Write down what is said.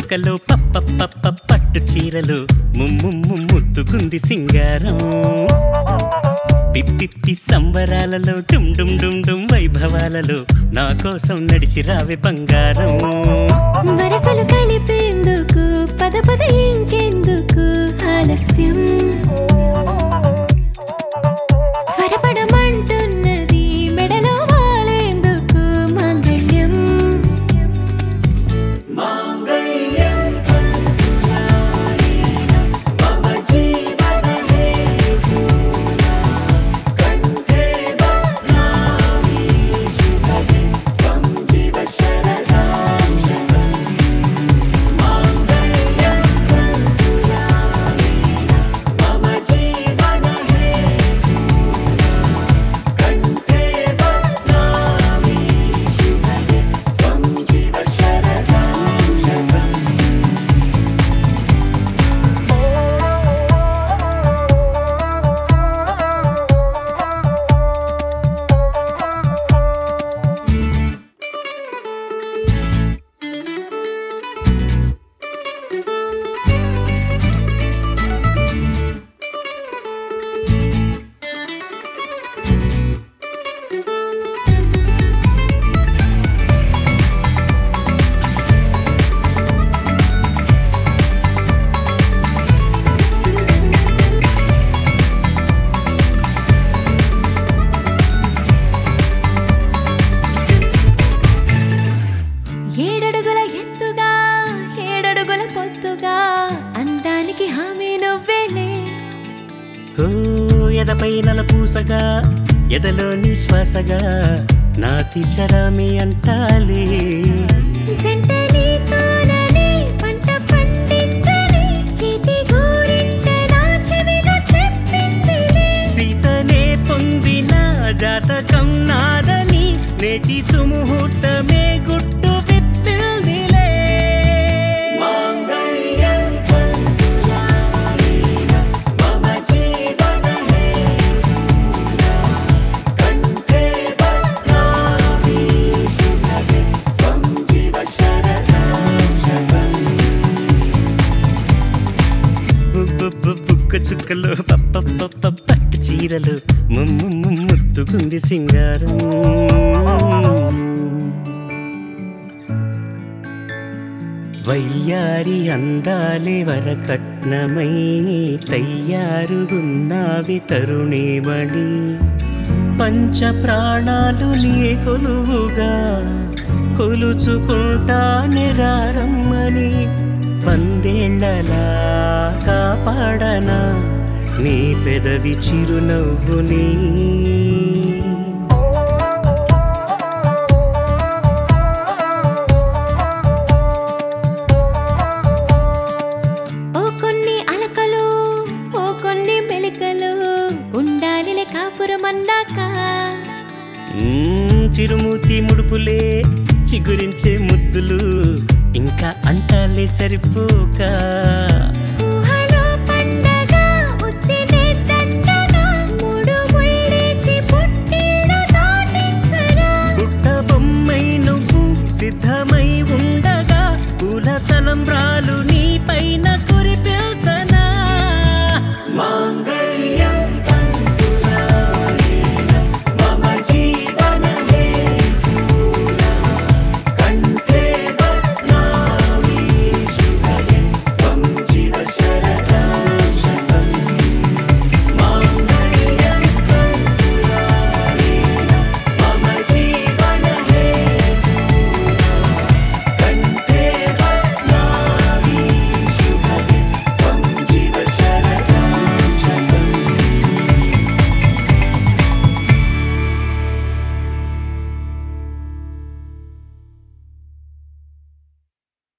చుక్కలో పప్ప పప్ప పట్టు చీరలు ముమ్ము ముద్దుకుంది సింగారం పిప్పిప్పి సంబరాలలో డుమ్ డుమ్ డుమ్ డుమ్ వైభవాలలో నా కోసం నడిచి రావే బంగారం వరసలు కలిపేందుకు పద పద ఇంకెందుకు ఆలస్యం త్వరపడమంటున్నది మెడలో వాలేందుకు మాంగళ్యం ఏడడుగుల ఎత్తుగా ఏడడుగుల పొత్తుగా అందానికి హామీ నువ్వేలే ఓ ఎదపై నలపూసగా ఎదలోని శ్వాసగా నాతి చరామి అంటాలే జంట నీతోనని పంట పండిందని చేతి గోరింట నా చెవిలో చెప్పిందిలే సీతనే పొందిన జాతకం నాదని నేటి సుముహూర్తమే గుట్టు విప్పిందిలే బు- బు- బుక్క చుక్కలు పప్ప పప్ప పట్టు చీరలు ముమ్ము ముద్దుకుంది సింగారం వయ్యారి అందాలే వరకట్నమై తయ్యారుగున్నావి తరుణీమణి పంచ ప్రాణాలు నీ కొలువుగా కొలుచుకుంటా నిరారమ్మని పందేళ్లలా కాపాడనా నీ పెదవి చిరునవ్వుని ఓ కొన్ని అలకలు ఓ కొన్ని మెలికలు ఉండాలిలే కాపురం అన్నాక మ్మ్, చిరుమూతి ముడుపులే చిగురించే ముద్దులు ఇంకా అంటాలే సరిపోక ఊహలో పండగ ఉత్తినే దండగా మూడు ముళ్ళేసి పుట్టిల్లు దాటించరా బుట్ట బొమ్మై నువ్వు సిద్ధమై ఉండగా పూల తలంబ్రాలు నీ పైన